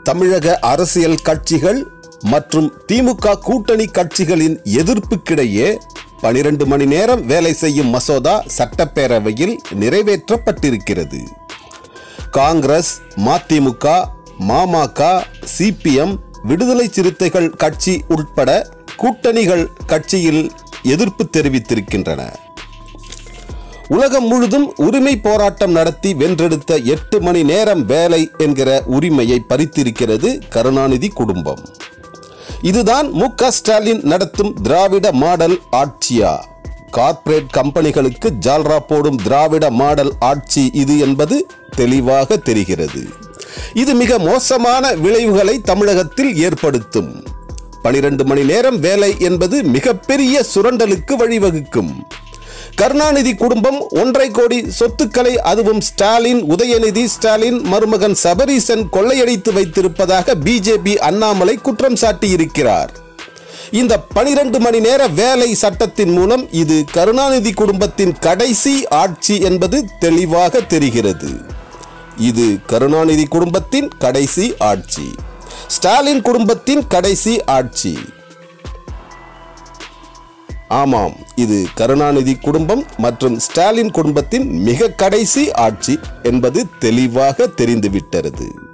தமிழக அரசியல் கட்சிகள் மற்றும் திமுக கூட்டணி கட்சிகளின் எதிர்ப்புக்கிடையே பனிரெண்டு மணி நேரம் வேலை செய்யும் மசோதா சட்டப்பேரவையில் நிறைவேற்றப்பட்டிருக்கிறது காங்கிரஸ் மதிமுக மாமக சிபிஎம் விடுதலை சிறுத்தைகள் கட்சி உட்பட கூட்டணிகள் கட்சியில் எதிர்ப்பு தெரிவித்திருக்கின்றன உலகம் முழுதும் உரிமை போராட்டம் நடத்தி வென்றெடுத்த எட்டு மணி நேரம் வேலை என்கிற உரிமையை பறித்திருக்கிறது கருணாநிதி குடும்பம் இதுதான் மு க ஸ்டாலின் நடத்தும் திராவிட மாடல் ஆட்சியா கார்ப்பரேட் கம்பெனிகளுக்கு ஜால்ரா போடும் திராவிட மாடல் ஆட்சி இது என்பது தெளிவாக தெரிகிறது இது மிக மோசமான விளைவுகளை தமிழகத்தில் ஏற்படுத்தும் பனிரெண்டு மணி நேரம் வேலை என்பது மிகப்பெரிய சுரண்டலுக்கு வழிவகுக்கும் கருணாநிதி குடும்பம் ஒன்றை கோடி சொத்துக்களை அதுவும் ஸ்டாலின் உதயநிதி ஸ்டாலின் மருமகன் சபரீசன் கொள்ளையடித்து வைத்திருப்பதாக பிஜேபி அண்ணாமலை குற்றம் சாட்டியிருக்கிறார் இந்த பனிரெண்டு மணி நேர வேலை சட்டத்தின் மூலம் இது கருணாநிதி குடும்பத்தின் கடைசி ஆட்சி என்பது தெளிவாக தெரிகிறது இது கருணாநிதி குடும்பத்தின் கடைசி ஆட்சி ஸ்டாலின் குடும்பத்தின் கடைசி ஆட்சி ஆமாம் இது கருணாநிதி குடும்பம் மற்றும் ஸ்டாலின் குடும்பத்தின் மிக கடைசி ஆட்சி என்பது தெளிவாக தெரிந்துவிட்டது